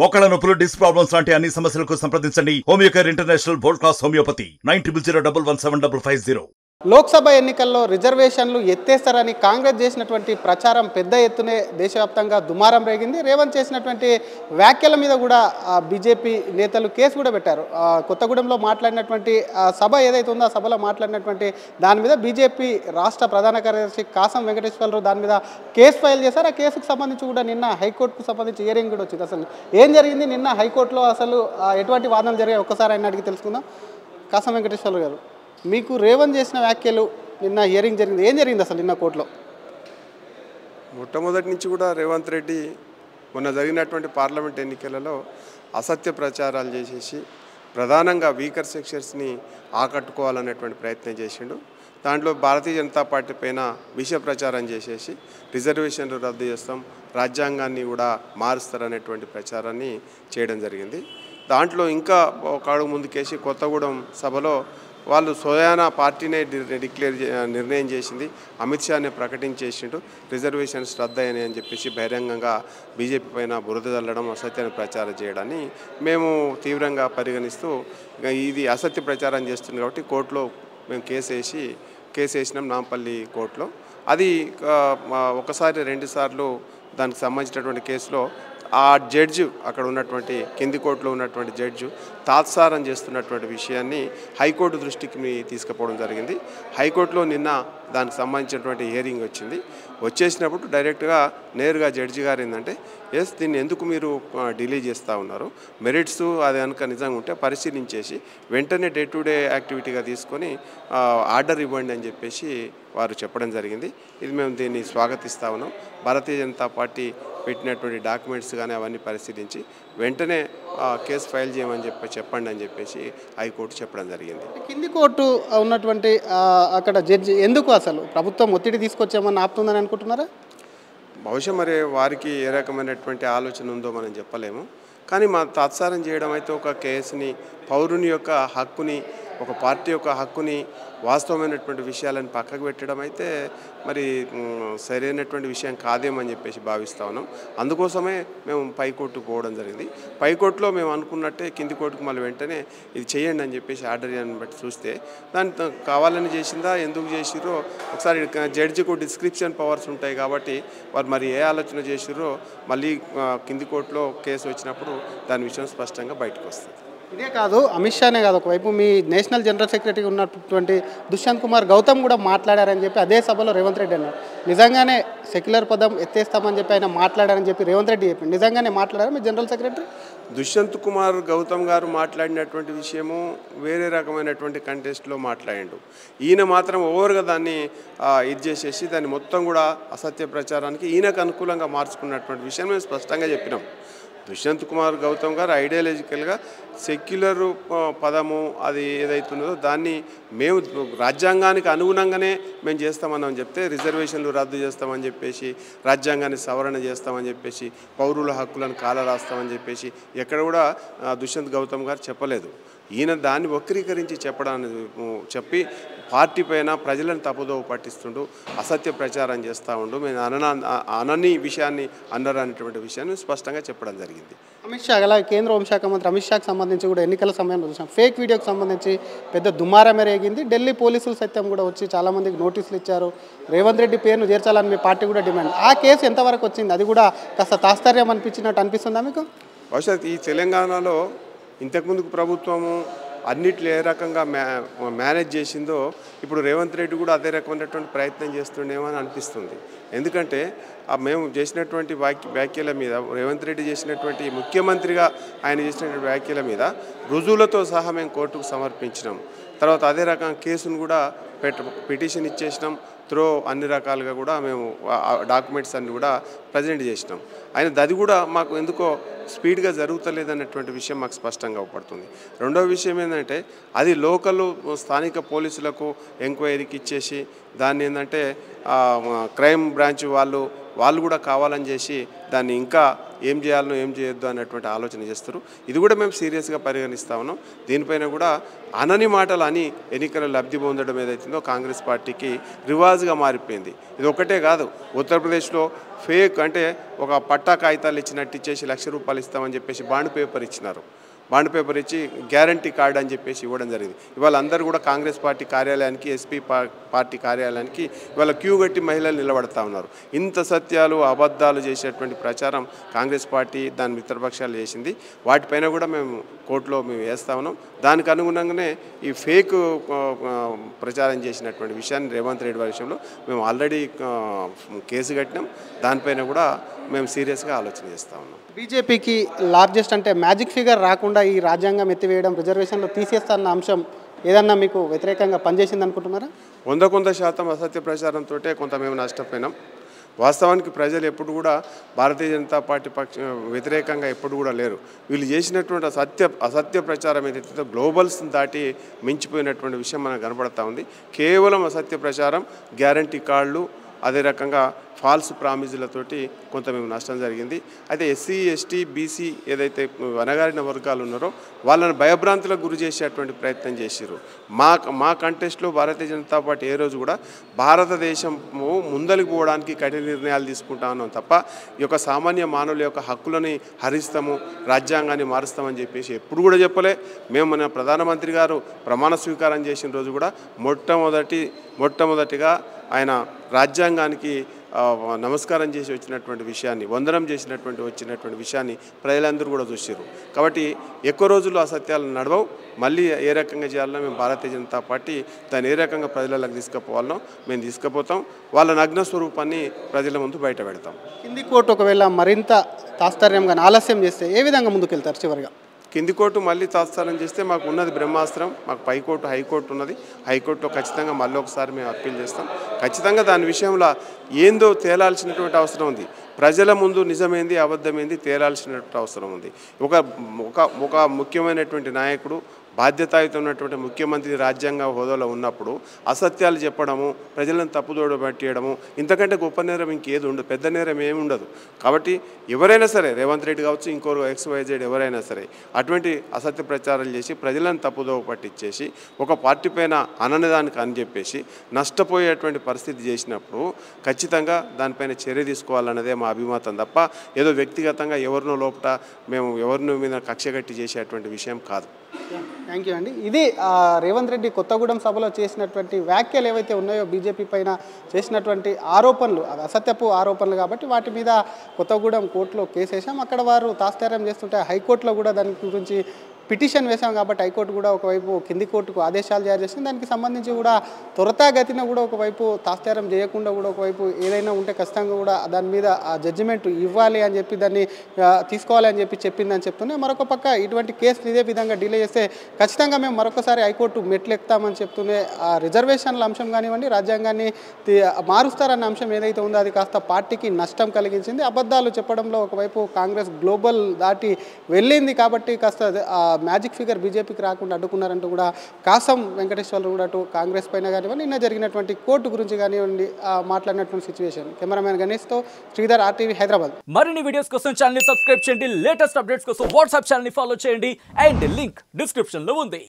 మోకాళ్ళ నొప్పులు disc problems లాంటి అన్ని సమస్యలకు సంప్రదించండి Homeocare International world class homeopathy nine triple zero double one seven double five zero Lok Sabha ఎన్నికల్లో రిజర్వేషన్లు ఎత్తేస్తారని కాంగ్రెస్ చేసినటువంటి ప్రచారం పెద్ద ఎత్తునే దేశవ్యాప్తంగా దుమారం రేగింది రేవంత్ చేసినటువంటి వ్యాఖ్యల మీద కూడా ఆ, బీజేపీ నేతలు కేసు కూడా పెట్టారు ఆ, కొత్తగూడెంలో మాట్లాడినటువంటి ఆ, సభ ఏదైతే ఉందో ఆ సభలో మాట్లాడినటువంటి దాని మీద బీజేపీ రాష్ట్ర ప్రధాన కార్యదర్శి కాసం వెంకటేశ్వరరావు దాని మీద కేసు ఫైల్ చేశారు ఆ కేసుకు సంబంధించి కూడా నిన్న హైకోర్టుకు సంబంధించి హియరింగ్ కూడా వచ్చింది అసలు ఏం జరిగింది నిన్న హైకోర్టులో అసలు ఆ, ఎటువంటి వాదనలు జరిగాయి ఒక్కసారి ఆయన అడిగి తెలుసుకుందాం కాసం వెంకటేశ్వరరావు గారు మీకు రేవంత్ చేసిన వ్యాఖ్యలు నిన్న హియరింగ్ జరిగింది ఏం జరిగింది అసలు నిన్న కోర్టులో మొట్టమొదటి నుంచి కూడా రేవంత్ రెడ్డి మొన్న జరిగినటువంటి పార్లమెంట్ ఎన్నికలలో అసత్య ప్రచారాలు చేసేసి ప్రధానంగా వీకర్ సెక్షన్స్ని ఆకట్టుకోవాలనేటువంటి ప్రయత్నం చేసిండు దాంట్లో భారతీయ జనతా పార్టీ పైన విష ప్రచారం చేసేసి రిజర్వేషన్లు రద్దు చేస్తాం రాజ్యాంగాన్ని కూడా మారుస్తారనేటువంటి ప్రచారాన్ని చేయడం జరిగింది దాంట్లో ఇంకా ఒక అడుగు ముందుకేసి కొత్తగూడెం సభలో వాళ్ళు స్వయానా పార్టీనే డి- డిక్లేర్ చే- నిర్ణయం చేసింది అమిత్ షానే ప్రకటించేసిండు రిజర్వేషన్స్ రద్దయ్యని అని చెప్పేసి బహిరంగంగా బీజేపీ పైన బురద చల్లడం అసత్యాన్ని ప్రచారం చేయడాన్ని మేము తీవ్రంగా పరిగణిస్తూ ఇక ఇది అసత్య ప్రచారం చేస్తుంది కాబట్టి కోర్టులో మేము కేసు వేసి కేసు వేసినాం నాంపల్లి కోర్టులో అది ఆ, మా- ఒకసారి రెండు సార్లు దానికి సంబంధించినటువంటి కేసులో ఆ జడ్జి అక్కడ ఉన్నటువంటి కింది కోర్టులో ఉన్నటువంటి జడ్జి తాత్సారం చేస్తున్నటువంటి విషయాన్ని హైకోర్టు దృష్టికి మీ తీసుకుపోవడం జరిగింది హైకోర్టులో నిన్న దానికి సంబంధించినటువంటి హియరింగ్ వచ్చింది వచ్చేసినప్పుడు డైరెక్ట్గా నేరుగా జడ్జి గారు ఏంటంటే ఎస్ దీన్ని ఎందుకు మీరు డిలే చేస్తూ ఉన్నారు మెరిట్స్ అది కనుక నిజంగా ఉంటే పరిశీలించేసి వెంటనే డే టు డే యాక్టివిటీగా తీసుకొని ఆ, ఆర్డర్ ఇవ్వండి అని చెప్పేసి వారు చెప్పడం జరిగింది ఇది మేము దీన్ని స్వాగతిస్తా ఉన్నాం భారతీయ జనతా పార్టీ పెట్టినటువంటి డాక్యుమెంట్స్ కానీ అవన్నీ పరిశీలించి వెంటనే ఆ, కేసు ఫైల్ చేయమని చెప్పి చెప్పండి అని చెప్పేసి హైకోర్టు చెప్పడం జరిగింది కింది కోర్టు ఉన్నటువంటి ఆ, అక్కడ జడ్జి ఎందుకు అసలు ప్రభుత్వం ఒత్తిడి తీసుకొచ్చామని ఆపుతుందని అనుకుంటున్నారా బహుశా మరి వారికి ఏ రకమైనటువంటి ఆలోచన ఉందో మనం చెప్పలేము కానీ మా తాత్సారం చేయడం అయితే ఒక కేసుని పౌరుని యొక్క హక్కుని ఒక పార్టీ యొక్క హక్కుని వాస్తవమైనటువంటి విషయాలను పక్కకు పెట్టడం అయితే మరి మ్, సరైనటువంటి విషయం కాదేమని చెప్పేసి భావిస్తా ఉన్నాం అందుకోసమే మేము పైకోర్టుకు పోవడం జరిగింది పైకోర్టులో మేము అనుకున్నట్టే కింది కోర్టుకు మళ్ళీ వెంటనే ఇది చేయండి అని చెప్పేసి ఆర్డర్ అని బట్టి చూస్తే దాన్ని త- కావాలని చేసిందా ఎందుకు చేసిర్రో ఒకసారి క- జడ్జికు డిస్క్రిప్షన్ పవర్స్ ఉంటాయి కాబట్టి వారు మరి ఏ ఆలోచన చేసిర్రో మళ్ళీ ఆ, కింది కోర్టులో కేసు వచ్చినప్పుడు దాని విషయం స్పష్టంగా బయటకు వస్తుంది ఇదే కాదు అమిత్ షానే కాదు ఒకవైపు మీ నేషనల్ జనరల్ సెక్రటరీ ఉన్నటువంటి దుష్యంత్ కుమార్ గౌతమ్ కూడా మాట్లాడారని చెప్పి అదే సభలో రేవంత్ రెడ్డి అన్నారు నిజంగానే సెక్యులర్ పదం ఎత్తేస్తామని చెప్పి ఆయన మాట్లాడారని చెప్పి రేవంత్ రెడ్డి చెప్పింది నిజంగానే మాట్లాడారా మీ జనరల్ సెక్రటరీ దుష్యంత్ కుమార్ గౌతమ్ గారు మాట్లాడినటువంటి విషయము వేరే రకమైనటువంటి కంటెస్ట్లో మాట్లాడిండు ఈయన మాత్రం ఓవర్గా దాన్ని ఆ, ఇది చేసేసి దాన్ని మొత్తం కూడా అసత్య ప్రచారానికి ఈయనకు అనుకూలంగా మార్చుకున్నటువంటి విషయం మేము స్పష్టంగా చెప్పినాం దుష్యంత్ కుమార్ గౌతమ్ గారు ఐడియాలజికల్గా సెక్యులర్ పదము అది ఏదైతున్నదో దాన్ని మేము రాజ్యాంగానికి అనుగుణంగానే మేము చేస్తామని చెప్తే రిజర్వేషన్లు రద్దు చేస్తామని చెప్పేసి రాజ్యాంగాన్ని సవరణ చేస్తామని చెప్పేసి పౌరుల హక్కులను కాల రాస్తామని చెప్పేసి ఎక్కడ కూడా ఆ, దుష్యంత్ గౌతమ్ గారు చెప్పలేదు ఈయన దాన్ని వక్రీకరించి చెప్పడానికి ఉ, చెప్పి పార్టీ పైన ప్రజలను తప్పుదోవ పట్టిస్తుండు అసత్య ప్రచారం చేస్తూ ఉండు మేము అననా అనని విషయాన్ని అన్నారు అనేటువంటి విషయాన్ని స్పష్టంగా చెప్పడం జరిగింది అమిత్ షా అలాగే కేంద్ర హోంశాఖ మంత్రి అమిత్ షాకి సంబంధించి కూడా ఎన్నికల సమయంలో చూసాం ఫేక్ వీడియోకి సంబంధించి పెద్ద దుమారం రేగింది ఢిల్లీ పోలీసులు సైతం కూడా వచ్చి చాలామందికి నోటీసులు ఇచ్చారు రేవంత్ రెడ్డి పేరును చేర్చాలని మీ పార్టీ కూడా డిమాండ్ ఆ కేసు ఎంతవరకు వచ్చింది అది కూడా కాస్త తాత్పర్యం అనిపించినట్టు అనిపిస్తుందా మీకు బహుశా ఈ తెలంగాణలో ఇంతకుముందుకు ప్రభుత్వము అన్నిట్లో ఏ రకంగా మ్యా మేనేజ్ చేసిందో ఇప్పుడు రేవంత్ రెడ్డి కూడా అదే రకమైనటువంటి ప్రయత్నం చేస్తుండేమో అని అనిపిస్తుంది ఎందుకంటే ఆ మేము చేసినటువంటి వాక్య వ్యాఖ్యల మీద రేవంత్ రెడ్డి చేసినటువంటి ముఖ్యమంత్రిగా ఆయన చేసినటువంటి వ్యాఖ్యల మీద రుజువులతో సహా మేము కోర్టుకు సమర్పించినాం తర్వాత అదే రకం కేసును కూడా పెట్ట పిటిషన్ ఇచ్చేసినాం త్రో అన్ని రకాలుగా కూడా మేము డాక్యుమెంట్స్ అన్ని కూడా ప్రజెంట్ చేసినాం ఆయన అది కూడా మాకు ఎందుకో స్పీడ్గా జరుగుతలేదన్నటువంటి విషయం మాకు స్పష్టంగా అవపడుతుంది రెండో విషయం ఏంటంటే అది లోకల్ స్థానిక పోలీసులకు ఎంక్వైరీకి ఇచ్చేసి దాన్ని ఏంటంటే ఆ, క్రైమ్ బ్రాంచ్ వాళ్ళు వాళ్ళు కూడా కావాలని చేసి దాన్ని ఇంకా ఏం చేయాలనో ఏం చేయొద్దు అన్నటువంటి ఆలోచన చేస్తారు ఇది కూడా మేము సీరియస్గా పరిగణిస్తా ఉన్నాం దీనిపైన కూడా అనని మాటలు అని ఎన్నికల లబ్ధి పొందడం ఏదైతుందో కాంగ్రెస్ పార్టీకి రివాజ్గా మారిపోయింది ఇది ఒకటే కాదు ఉత్తరప్రదేశ్లో ఫేక్ అంటే ఒక పట్టా కాగితాలు ఇచ్చినట్టు ఇచ్చేసి లక్ష రూపాయలు ఇస్తామని చెప్పేసి బాండ్ పేపర్ ఇచ్చినారు బాండ్ పేపర్ ఇచ్చి గ్యారంటీ కార్డ్ అని చెప్పేసి ఇవ్వడం జరిగింది ఇవాళ అందరూ కూడా కాంగ్రెస్ పార్టీ కార్యాలయానికి ఎస్పీ పార్టీ కార్యాలయానికి ఇవాళ క్యూ కట్టి మహిళలు నిలబడతా ఉన్నారు ఇంత సత్యాలు అబద్ధాలు చేసేటువంటి ప్రచారం కాంగ్రెస్ పార్టీ దాని మిత్రపక్షాలు చేసింది వాటిపైన కూడా మేము కోర్టులో మేము వేస్తా ఉన్నాం దానికి అనుగుణంగానే ఈ ఫేక్ ఆ, ఆ, ప్రచారం చేసినటువంటి విషయాన్ని రేవంత్ రెడ్డి వారి విషయంలో మేము ఆల్రెడీ ఆ, కేసు కట్టినాం దానిపైన కూడా మేము సీరియస్గా ఆలోచన చేస్తా ఉన్నాం బీజేపీకి లార్జెస్ట్ అంటే మ్యాజిక్ ఫిగర్ రాకుండా ఈ రాజ్యాంగం ఎత్తివేయడం రిజర్వేషన్లు తీసేస్తాన్న అంశం ఏదన్నా మీకు వ్యతిరేకంగా పనిచేసింది అనుకుంటున్నారా వంద కొంత శాతం అసత్య ప్రచారంతో కొంత మేము నష్టపోయినాం వాస్తవానికి ప్రజలు ఎప్పుడు కూడా భారతీయ జనతా పార్టీ పక్ష వ్యతిరేకంగా ఎప్పుడు కూడా లేరు వీళ్ళు చేసినటువంటి అసత్య అసత్య ప్రచారం ఏదైతే గ్లోబల్స్ దాటి మించిపోయినటువంటి విషయం మనకు కనబడతా ఉంది కేవలం అసత్య ప్రచారం గ్యారంటీ కార్డులు అదే రకంగా ఫాల్స్ ప్రామిజులతోటి కొంత మేము నష్టం జరిగింది అయితే ఎస్సీ ఎస్టీ బీసీ ఏదైతే వనగారిన వర్గాలు ఉన్నారో వాళ్ళని భయభ్రాంతులకు గురి చేసేటువంటి ప్రయత్నం చేసిర్రు మా మా కంటెస్ట్లో భారతీయ జనతా పార్టీ ఏ రోజు కూడా భారతదేశము ముందరికి పోవడానికి కఠిన నిర్ణయాలు తీసుకుంటా ఉన్నాం తప్ప ఈ యొక్క సామాన్య మానవుల యొక్క హక్కులని హరిస్తాము రాజ్యాంగాన్ని మారుస్తామని చెప్పేసి ఎప్పుడు కూడా చెప్పలే మేము మన ప్రధానమంత్రి గారు ప్రమాణ స్వీకారం చేసిన రోజు కూడా మొట్టమొదటి మొట్టమొదటిగా ఆయన రాజ్యాంగానికి ఆ, నమస్కారం చేసి వచ్చినటువంటి విషయాన్ని వందనం చేసినటువంటి వచ్చినటువంటి విషయాన్ని ప్రజలందరూ కూడా చూసారు కాబట్టి ఎక్కువ రోజులు అసత్యాలు నడవవు మళ్ళీ ఏ రకంగా చేయాలనో మేము భారతీయ జనతా పార్టీ దాన్ని ఏ రకంగా ప్రజలకు తీసుకుపోవాలనో మేము తీసుకుపోతాం వాళ్ళ నగ్న స్వరూపాన్ని ప్రజల ముందు బయట పెడతాం కింది కోర్టు ఒకవేళ మరింత తాత్పర్యంగా ఆలస్యం చేస్తే ఏ విధంగా ముందుకెళ్తారు చివరిగా కింది కోర్టు మళ్ళీ తాత్సారం చేస్తే మాకు ఉన్నది బ్రహ్మాస్త్రం మాకు పైకోర్టు హైకోర్టు ఉన్నది హైకోర్టులో ఖచ్చితంగా మళ్ళీ ఒకసారి మేము అప్పీల్ చేస్తాం ఖచ్చితంగా దాని విషయంలో ఏందో తేలాల్సినటువంటి అవసరం ఉంది ప్రజల ముందు నిజమేంది అబద్ధమేంది తేలాల్సినటువంటి అవసరం ఉంది ఒక ఒక ఒక ముఖ్యమైనటువంటి నాయకుడు బాధ్యతాయుత ఉన్నటువంటి ముఖ్యమంత్రి రాజ్యాంగ హోదాలో ఉన్నప్పుడు అసత్యాలు చెప్పడము ప్రజలను తప్పుదోడు పట్టేయడము ఇంతకంటే గొప్ప నేరం ఇంకేది ఉండదు పెద్ద నేరం ఏమి ఉండదు కాబట్టి ఎవరైనా సరే రేవంత్ రెడ్డి కావచ్చు ఇంకోరు ఎక్స్ వైజెడ్ ఎవరైనా సరే అటువంటి అసత్య ప్రచారాలు చేసి ప్రజలను తప్పుదోవ పట్టించేసి ఒక పార్టీ పైన అననిదానికి అని చెప్పేసి నష్టపోయేటువంటి పరిస్థితి చేసినప్పుడు ఖచ్చితంగా దానిపైన చర్య తీసుకోవాలన్నదే మా అభిమతం తప్ప ఏదో వ్యక్తిగతంగా ఎవరినో లోపల మేము ఎవరినో మీద కక్ష కట్టి చేసేటువంటి విషయం కాదు థ్యాంక్ యూ అండి ఇది ఆ, రేవంత్ రెడ్డి కొత్తగూడెం సభలో చేసినటువంటి వ్యాఖ్యలు ఏవైతే ఉన్నాయో బీజేపీ పైన చేసినటువంటి ఆరోపణలు అవి అసత్యపు ఆరోపణలు కాబట్టి వాటి మీద కొత్తగూడెం కోర్టులో కేసు వేసాం అక్కడ వారు తాస్తారం చేస్తుంటే హైకోర్టులో కూడా దాని గురించి పిటిషన్ వేశాం కాబట్టి హైకోర్టు కూడా ఒకవైపు కింది కోర్టుకు ఆదేశాలు జారీ చేసింది దానికి సంబంధించి కూడా త్వరతాగతిన కూడా ఒకవైపు తాస్తారం చేయకుండా కూడా ఒకవైపు ఏదైనా ఉంటే ఖచ్చితంగా కూడా దాని మీద ఆ జడ్జిమెంట్ ఇవ్వాలి అని చెప్పి దాన్ని ఆ, తీసుకోవాలి అని చెప్పి చెప్పిందని చెప్తూనే మరొక పక్క ఇటువంటి కేసులు ఇదే విధంగా డిలే చేస్తే ఖచ్చితంగా మేము మరొకసారి హైకోర్టు మెట్లు ఎక్కుతామని చెప్తూనే ఆ రిజర్వేషన్ల అంశం కానివ్వండి రాజ్యాంగాన్ని తి- మారుస్తారన్న అంశం ఏదైతే ఉందో అది కాస్త పార్టీకి నష్టం కలిగించింది అబద్ధాలు చెప్పడంలో ఒకవైపు కాంగ్రెస్ గ్లోబల్ దాటి వెళ్ళింది కాబట్టి కాస్త అది, ఆ మ్యాజిక్ ఫిగర్ బీజేపీకి రాకుండా అడ్డుకున్నారంటూ కూడా కాసం వెంకటేశ్వర్లు కూడా అటు కాంగ్రెస్ పైన కానివ్వండి నిన్న జరిగినటువంటి కోర్టు గురించి కానివ్వండి ఆ, మాట్లాడినటువంటి సిచ్యువేషన్ కెమెరామెన్ గణేష్తో శ్రీధర్ ఆర్టీవీ హైదరాబాద్ మరిన్ని వీడియోస్ కోసం ఛానల్ ని సబ్స్క్రైబ్ చేయండి లేటెస్ట్ అప్డేట్స్ కోసం వాట్సాప్ ఛానల్ ని ఫాలో చేయండి అండ్ లింక్ డిస్క్రిప్షన్ లో ఉంది